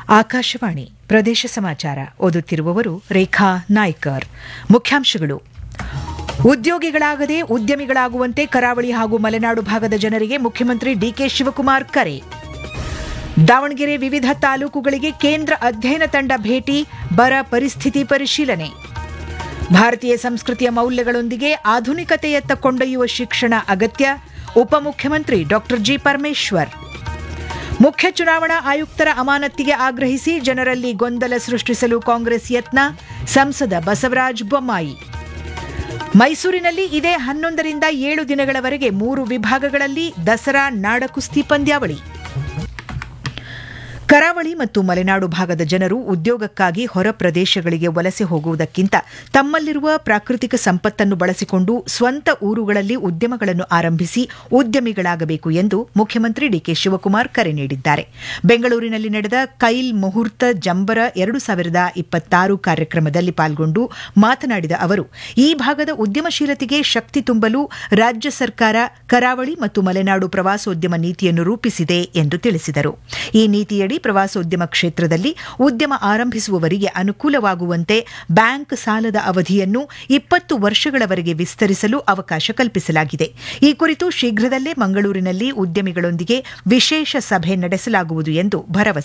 ಆಕಾಶವಾಣಿ ಪ್ರದೇಶ ಸಮಾಚಾರ ಓದುತ್ತಿರುವವರು ರೇಖಾ ನಾಯ್ಕರ್ ಮುಖ್ಯಾಂಶಗಳು ಉದ್ಯೋಗಿಗಳಾಗದೆ ಉದ್ಯಮಿಗಳಾಗುವಂತೆ ಕರಾವಳಿ ಹಾಗೂ ಮಲೆನಾಡು ಭಾಗದ ಜನರಿಗೆ ಮುಖ್ಯಮಂತ್ರಿ ಡಿಕೆ ಶಿವಕುಮಾರ್ ಕರೆ ದಾವಣಗೆರೆ ವಿವಿಧ ತಾಲೂಕುಗಳಿಗೆ ಕೇಂದ್ರ ಅಧ್ಯಯನ ತಂಡ ಭೇಟಿ ಬರ ಪರಿಸ್ಥಿತಿ ಪರಿಶೀಲನೆ ಭಾರತೀಯ ಸಂಸ್ಕೃತಿಯ ಮೌಲ್ಯಗಳೊಂದಿಗೆ ಆಧುನಿಕತೆಯತ್ತ ಕೊಂಡೊಯ್ಯುವ ಶಿಕ್ಷಣ ಅಗತ್ಯ ಉಪಮುಖ್ಯಮಂತ್ರಿ ಡಾ ಜಿ ಪರಮೇಶ್ವರ್ ಮುಖ್ಯ ಚುನಾವಣಾ ಆಯುಕ್ತರ ಅಮಾನತಿಗೆ ಆಗ್ರಹಿಸಿ ಜನರಲ್ಲಿ ಗೊಂದಲ ಸೃಷ್ಟಿಸಲು ಕಾಂಗ್ರೆಸ್ ಯತ್ನ ಸಂಸದ ಬಸವರಾಜ ಬೊಮ್ಮಾಯಿ ಮೈಸೂರಿನಲ್ಲಿ ಇದೇ ಹನ್ನೊಂದರಿಂದ ಏಳು ದಿನಗಳವರೆಗೆ ಮೂರು ವಿಭಾಗಗಳಲ್ಲಿ ದಸರಾ ನಾಡಕುಸ್ತಿ ಪಂದ್ಯಾವಳಿ ಕರಾವಳಿ ಮತ್ತು ಮಲೆನಾಡು ಭಾಗದ ಜನರು ಉದ್ಯೋಗಕ್ಕಾಗಿ ಹೊರ ಪ್ರದೇಶಗಳಿಗೆ ವಲಸೆ ಹೋಗುವುದಕ್ಕಿಂತ ತಮ್ಮಲ್ಲಿರುವ ಪ್ರಾಕೃತಿಕ ಸಂಪತ್ತನ್ನು ಬಳಸಿಕೊಂಡು ಸ್ವಂತ ಊರುಗಳಲ್ಲಿ ಉದ್ಯಮಗಳನ್ನು ಆರಂಭಿಸಿ ಉದ್ಯಮಿಗಳಾಗಬೇಕು ಎಂದು ಮುಖ್ಯಮಂತ್ರಿ ಡಿಕೆ ಶಿವಕುಮಾರ್ ಕರೆ ನೀಡಿದ್ದಾರೆ ಬೆಂಗಳೂರಿನಲ್ಲಿ ನಡೆದ ಕೈಲ್ ಮುಹೂರ್ತ ಜಂಬರ ಎರಡು ಸಾವಿರದ ಇಪ್ಪತ್ತಾರು ಕಾರ್ಯಕ್ರಮದಲ್ಲಿ ಪಾಲ್ಗೊಂಡು ಮಾತನಾಡಿದ ಅವರು ಈ ಭಾಗದ ಉದ್ಯಮಶೀಲತೆಗೆ ಶಕ್ತಿ ತುಂಬಲು ರಾಜ್ಯ ಸರ್ಕಾರ ಕರಾವಳಿ ಮತ್ತು ಮಲೆನಾಡು ಪ್ರವಾಸೋದ್ಯಮ ನೀತಿಯನ್ನು ರೂಪಿಸಿದೆ ಎಂದು ತಿಳಿಸಿದರು ಈ ನೀತಿಯಡಿ ಪ್ರವಾಸೋದ್ಯಮ ಕ್ಷೇತ್ರದಲ್ಲಿ ಉದ್ಯಮ ಆರಂಭಿಸುವವರಿಗೆ ಅನುಕೂಲವಾಗುವಂತೆ ಬ್ಯಾಂಕ್ ಸಾಲದ ಅವಧಿಯನ್ನು ಇಪ್ಪತ್ತು ವರ್ಷಗಳವರೆಗೆ ವಿಸ್ತರಿಸಲು ಅವಕಾಶ ಕಲ್ಪಿಸಲಾಗಿದೆ ಈ ಕುರಿತು ಶೀಘ್ರದಲ್ಲೇ ಮಂಗಳೂರಿನಲ್ಲಿ ಉದ್ಯಮಿಗಳೊಂದಿಗೆ ವಿಶೇಷ ಸಭೆ ನಡೆಸಲಾಗುವುದು ಎಂದು ಭರವಸೆ